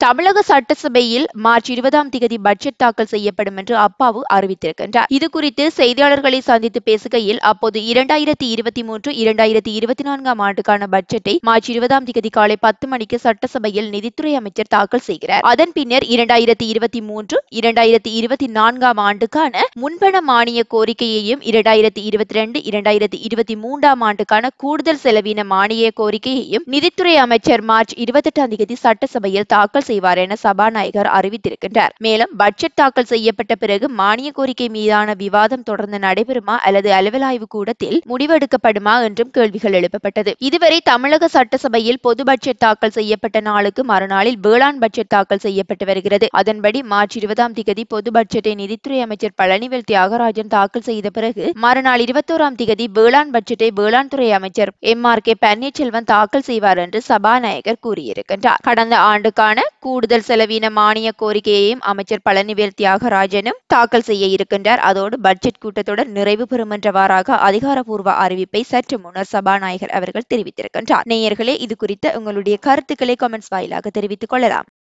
தமிழக சட்டசபையில் மார்ச் இருபதாம் தேதி பட்ஜெட் தாக்கல் செய்யப்படும் என்று அப்பாவு அறிவித்திருக்கின்றார் இது குறித்து செய்தியாளர்களை சந்தித்து பேசுகையில் அப்போது இரண்டாயிரத்தி இருபத்தி மூன்று இரண்டாயிரத்தி இருபத்தி நான்காம் ஆண்டுக்கான பட்ஜெட்டை மார்ச் இருபதாம் தேதி காலை பத்து மணிக்கு சட்டசபையில் நிதித்துறை அமைச்சர் தாக்கல் செய்கிறார் அதன் பின்னர் இரண்டாயிரத்தி இருபத்தி மூன்று இரண்டாயிரத்தி இருபத்தி நான்காம் ஆண்டுக்கான முன்பண மானிய கோரிக்கையையும் இரண்டாயிரத்தி இருபத்தி ரெண்டு இரண்டாயிரத்தி இருபத்தி மூன்றாம் ஆண்டுக்கான கூடுதல் செலவின மானிய கோரிக்கையையும் நிதித்துறை அமைச்சர் மார்ச் இருபத்தெட்டாம் தேதி சட்டசபையில் தாக்கல் செய்வார் என சபாநாயகர் அறிவித்திருக்கின்றார் மேலும் பட்ஜெட் தாக்கல் செய்யப்பட்ட பிறகு மானிய கோரிக்கை மீதான விவாதம் தொடர்ந்து நடைபெறுமா அல்லது அலுவல் ஆய்வு கூடத்தில் முடிவெடுக்கப்படுமா என்றும் கேள்விகள் எழுப்பப்பட்டது இதுவரை தமிழக சட்டசபையில் பொது பட்ஜெட் தாக்கல் செய்யப்பட்ட நாளுக்கு மறுநாளில் வேளாண் பட்ஜெட் தாக்கல் செய்யப்பட்டு வருகிறது அதன்படி மார்ச் இருபதாம் தேதி பொது பட்ஜெட்டை நிதித்துறை அமைச்சர் பழனிவேல் தியாகராஜன் தாக்கல் செய்த பிறகு மறுநாள் இருபத்தோராம் தேதி வேளாண் பட்ஜெட்டை வேளாண் துறை அமைச்சர் எம் ஆர் கே பன்னீர்செல்வம் தாக்கல் செய்வார் என்று சபாநாயகர் கூறியிருக்கின்றார் கடந்த ஆண்டுக்கான கூடுதல் செலவின மானிய கோரிக்கையையும் அமைச்சர் பழனிவேல் தியாகராஜனும் தாக்கல் செய்ய இருக்கின்றார் அதோடு பட்ஜெட் கூட்டத்தொடர் நிறைவு பெறும் என்றவாறாக அதிகாரப்பூர்வ அறிவிப்பை சற்று முன்னர் சபாநாயகர் அவர்கள் தெரிவித்திருக்கின்றார் நேயர்களே இது குறித்த உங்களுடைய கருத்துக்களை கமெண்ட்ஸ் வாயிலாக தெரிவித்துக் கொள்ளலாம்